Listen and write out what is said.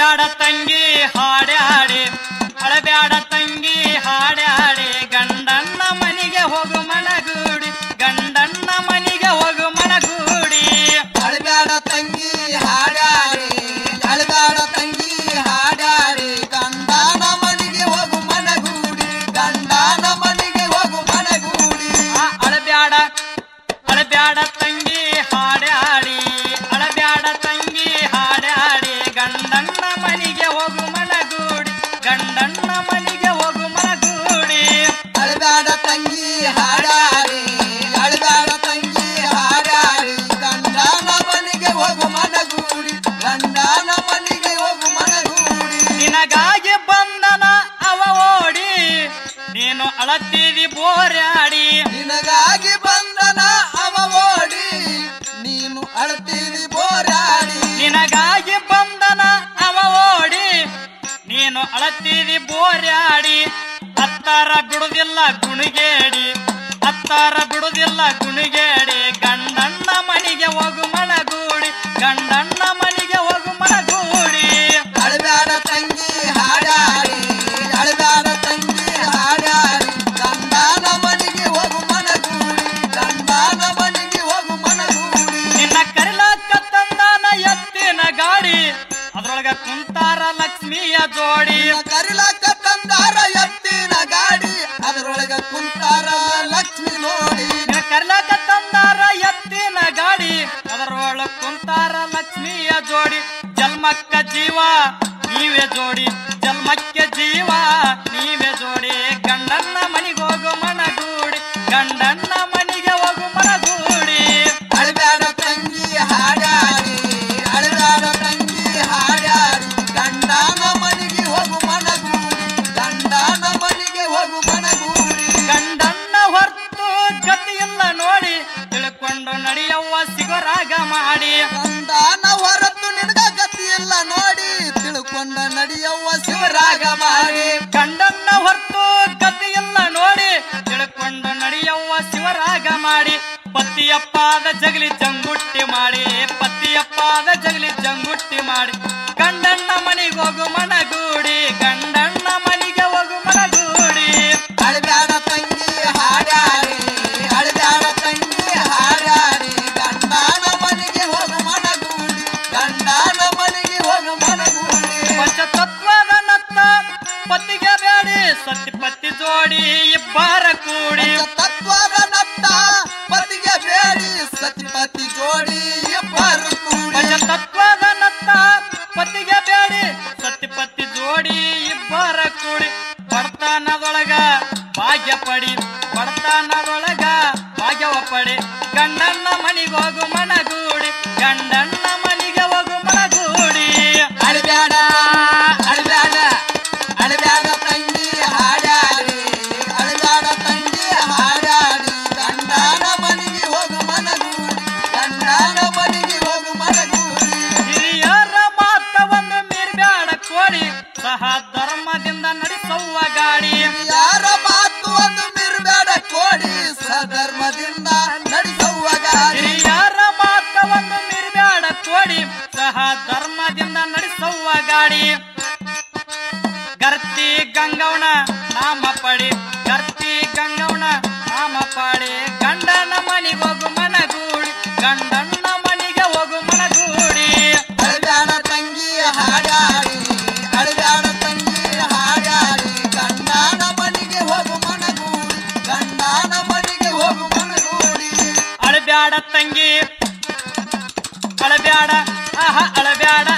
ಅಳಬ್ಯಾಡ ತಂಗಿ ಹಾಡ್ಯಾಡಿ ಅಳಬ್ಯಾಡ ತಂಗಿ ಹಾಡ್ಯಾಡಿ ಗಂಡನ್ನ ಮನೆಗೆ ಹೋಗು ಮನಗೂಡಿ ಗಂಡನ್ನ ಮನೆಗೆ ಹೋಗು ಮನಗೂಡಿ ಅಳಬ್ಯಾಡ ತಂಗಿ ಹಾಡಾಡಿ ಅಳಬ್ಯಾಡ ತಂಗಿ ಹಾಡಾಡಿ ಗಂಡನ ಮನೆಗೆ ಹೋಗು ಮನಗೂಡಿ ಗಂಡನ ಮನೆಗೆ ಹೋಗು ಮನಗೂಡಿ ಆ ಅಳಬ್ಯಾಡ ಅಳಬ್ಯಾಡ ತಂಗಿ ಹಾಡ್ಯಾಡಿ ಅಳಬ್ಯಾಡ ತಂಗಿ ಹಾಡ್ಯಾಡಿ ಗಂಡನ್ನ ಮನೆಗೆ ಹೋಗು ಮನಗೂಡಿ ಗಂಡನ್ನ ಮನೆಗೆ ಹೋಗು ಮನಗೂಡಿ ಅಳಬ್ಯಾಡ ತಂಗಿ ಹಾಡಾಡಿ ಅಳಬ್ಯಾಡ ತಂಗಿ ಹಾಡಾಡಿ ಗಂಡನ ಮನೆಗೆ ಹೋಗು ಮನಗೂಡಿ ಗಂಡನ ಮನೆಗೆ ಹೋಗು ಮನಗೂಡಿ ನಿನಗಾಗಿ ಬಂದನ ಅವ ಓಡಿ ನೀನು ಅಳತೀರಿ ಬೋರ್ಯಾಡಿ ನಿನಗಾಗಿ ಬಂದನ ಅವ ಓಡಿ ನೀನು ಅಳ್ತೀವಿ ಬೋರಾಡಿ ನಿನಗಾಗಿ ಬಂದನ ಅವ ಓಡಿ ನೀನು ಅಳತೀರಿ ಬೋರ್ಯಾಡಿ ಅತ್ತಾರ ಬಿಡುದಿಲ್ಲ ಗುಣಿಗೇಡಿ ಅತ್ತಾರ ಬಿಡುದಿಲ್ಲ ಗುಣಿಗೇಡಿ ಗಂಡಣ್ಣ ಮನೆಗೆ ಹೋಗು ಮನಗೂಡಿ ಗಂಡಣ್ಣ ಮನೆಗೆ ಹೋಗು ಮನಗೂಡಿ ಅಳಬ್ಯಾಡ ತಂಗಿ ಹಾಡಾಡಿ ಅಳಬ್ಯಾಡ ತಂಗಿ ಹಾಡಾಡಿ ಗಂಡನ ಮನೆಗೆ ಹೋಗು ಮನಗೂಡಿ ಗಂಡನ ಮನೆಗೆ ಹೋಗು ಮನಗೂಡಿ ನಿನ್ನ ಕರಿಲಾಕ ತಂದಾನ ಎತ್ತಿನ ಗಾಡಿ ಅದ್ರೊಳಗ ಕುಂತಾರ ಲಕ್ಷ್ಮಿಯ ಜೋಡಿ ನಿನ್ನ ಕರಿಲಾಕ ತಂದಾರ ಎತ್ತಿನ ಗಾಡಿ ಅದರೊಳಗ ಕುಂತಾರ ಲಕ್ಷ್ಮಿ ನೋಡಿ ನಿನ್ನ ಕರಿಲಾಕ ತಂದಾರ ಎತ್ತಿನ ಗಾಡಿ ಅದರೊಳಗ ಕುಂತಾರ ಲಕ್ಷ್ಮಿಯ ಜೋಡಿ ಜನ್ಮಕ್ಕ ಜೀವ ನೀವೇ ಜೋಡಿ ಜನ್ಮಕ್ಕೆ ಜೀವ ನೀವೇ ಜೋಡಿ ಗಂಡನ್ನ ಮನಿಗೆ ಹೋಗು ಮನಗೂಡಿ ಗಂಡನ್ನ ಮನಿಗೆ ಹೋಗು ಮನಗೂಡಿ ಅಳಬ್ಯಾಡ ತಂಗಿ ಹಾಡಾಡಿ ಅಳಬ್ಯಾಡ ತಂಗಿ ಹಾಡಾಡಿ ಗಂಡನ ಮನೆಗೆ ಹೋಗು ಮನಗೂಡಿ ಗಂಡನ ಮನೆಗೆ ಹೋಗು ಮನಗೂಡಿ ಗಂಡನ್ನ ಹೊರ್ತು ಗತಿಯಿಲ್ಲ ನೋಡಿ ತಿಳ್ಕೊಂಡು ನಡೆಯವ್ವ ಸಿಗೋರಾಗ ಮಾಡಿ ಗಂಡನ ಹೊರತು ನಿನಗ ಗತಿಯಿಲ್ಲ ನೋಡಿ ತಿಳ್ಕೊಂಡ ನಡೆಯವ್ವ ಶಿವರಾಗ ಮಾಡಿ ಗಂಡನ್ನ ಹೊರ್ತು ಗತಿಯಿಲ್ಲ ನೋಡಿ ತಿಳ್ಕೊಂಡು ನಡೆಯವ್ವ ಶಿವರಾಗ ಮಾಡಿ ಪತಿಯಪ್ಪಾದ ಜಗಲಿ ಜಂಗುಟ್ಟಿ ಮಾಡಿ ಪತಿಯಪ್ಪಾದ ಜಗಲಿ ಜಂಗುಟ್ಟಿ ಮಾಡಿ ಗಂಡನ್ನ ಮನೆಗೆ ಹೋಗು ಮನಗೂಡಿ ಗಂಡನ್ನ ಮನೆಗೆ ಹೋಗು ಮನಗೂಡಿ ಅಳಬ್ಯಾಡ ತಂಗಿ ಹಾಡಾಡಿ ಅಳಬ್ಯಾಡ ತಂಗಿ ಹಾಡಾಡಿ ಗಂಡನ ಮನೆಗೆ ಹೋಗು ಮನಗೂಡಿ ಗಂಡನ ಮನೆಗೆ ಹೋಗು ಮನಗೂಡಿ ಪಂಚತತ್ವದ ನತ್ತ ಪತಿಗೆ ಬೇಡಿ ಸತಿ ಪತಿ ಜೋಡಿ ಇಬ್ಬರ ಕೂಡಿ ತತ್ವದ ನತ್ತ ಪತಿಗೆ ಬೇಡಿ ಸತಿಪತಿ ಜೋಡಿ ಇಬ್ಬರು ಕೂಡಿ ಪಂಚತತ್ವದ ನತ್ತ ಪತಿಗೆ ಬೇಡಿ ಸತಿ ಪತಿ ಜೋಡಿ ಇಬ್ಬರ ಕೂಡಿ ಬಡತನದೊಳಗ ಭಾಗ್ಯ ಪಡಿ ಬಡತನದೊಳಗ ಭಾಗ್ಯವ ಪಡಿ ಗಂಡನ್ನ ಮನಿಗೆ ಹೋಗು ಮನಗೂಡಿ ಗಂಡನ್ನ ಮನಿಗೆ ಹೋಗು ಮನಗೂಡಿ ಅಳಬ್ಯಾಡ ಅಳಬ್ಯಾಡ ಅಳಬ್ಯಾಡ ತಂಗಿ ಹಾಡಾಡಿ ಅಳಬ್ಯಾಡ ತಂಗಿ ಹಾಡಾಡಿ ಗಂಡನ ಮನೆಗೆ ಹೋಗು ಮನಗೂಡಿ ಗಂಡನ ಮನೆಗೆ ಹೋಗು ಮನಗೂಡಿ ಹಿರಿಯರ ಮಾತ ಒಂದು ಮೀರ್ಬ್ಯಾಡ ಕೋಡಿ ಸಹ ಧರ್ಮದಿಂದ ನಡೆಸವ್ವ ಗಾಡಿ ಯಾರ ಮಾತು ಒಂದು ಮಿರ್ಬೇಡ ಕೋಡಿ ಸಧರ್ಮದಿಂದ ನಡೆಸುವ ಗಾಡಿ ಹಿರಿಯರ ಮಾತ ಒಂದು ಮೀರ್ಬ್ಯಾಡ ಕೋಡಿ ಸಹ ಧರ್ಮದಿಂದ ನಡೆಸವ್ವ ಗಾಡಿ ಗರ್ತಿ ಗಂಗವನ ನಾಮ ಪಡಿ ಗರ್ತಿ ಗಂಗವನ ನಾಮ ಪಾಡಿ ಗಂಡನ ಮನಿಗೆ ಹೋಗು ಮನಗೂಡಿ ಗಂಡನ ಮನಿಗೆ ಹೋಗು ಮನಗೂಡಿ ಅಳಬ್ಯಾಡ ತಂಗಿ ಹಾಡಾಡಿ ಅಳಬ್ಯಾಡ ತಂಗಿ ಹಾಡಾಡಿ ಗಂಡನ ಮನೆಗೆ ಹೋಗು ಮನಗೂಡಿ ಗಂಡನ ಮನೆಗೆ ಹೋಗು ಮನಗೂಡಿ ಅಳಬ್ಯಾಡ ತಂಗಿ ಅಳಬ್ಯಾಡ ಆಹ ಅಳಬ್ಯಾಡ